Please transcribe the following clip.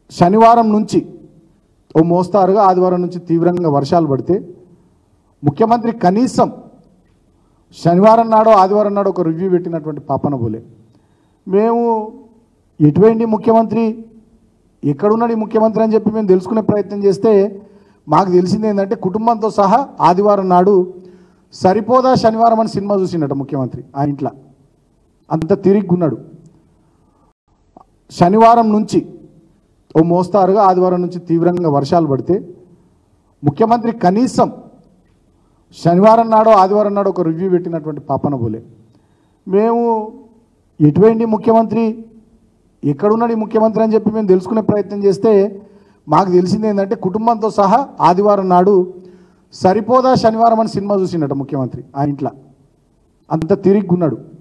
శనివారం నుంచి ఓ మోస్తారుగా ఆదివారం నుంచి తీవ్రంగా వర్షాలు పడితే ముఖ్యమంత్రి కనీసం శనివారం నాడో ఆదివారం నాడో ఒక రివ్యూ పెట్టినటువంటి పాపన పోలే మేము ఎటువంటి ముఖ్యమంత్రి ఎక్కడున్నాడు ఈ ముఖ్యమంత్రి అని చెప్పి మేము తెలుసుకునే ప్రయత్నం చేస్తే మాకు తెలిసింది ఏంటంటే కుటుంబంతో సహా ఆదివారం నాడు సరిపోదా శనివారం అని సినిమా చూసిండట ముఖ్యమంత్రి ఆ ఇంట్లో అంత తిరిగ్గున్నాడు శనివారం నుంచి ఓ మోస్తారుగా ఆదివారం నుంచి తీవ్రంగా వర్షాలు పడితే ముఖ్యమంత్రి కనీసం శనివారం నాడో ఆదివారం నాడో ఒక రివ్యూ పెట్టినటువంటి పాపన పోలే మేము ఎటువంటి ముఖ్యమంత్రి ఎక్కడున్నాడు ఈ ముఖ్యమంత్రి అని చెప్పి మేము తెలుసుకునే ప్రయత్నం చేస్తే మాకు తెలిసింది ఏంటంటే కుటుంబంతో సహా ఆదివారం నాడు సరిపోదా శనివారం అని సినిమా చూసిండట ముఖ్యమంత్రి ఆ ఇంట్లో అంత తిరిగ్గున్నాడు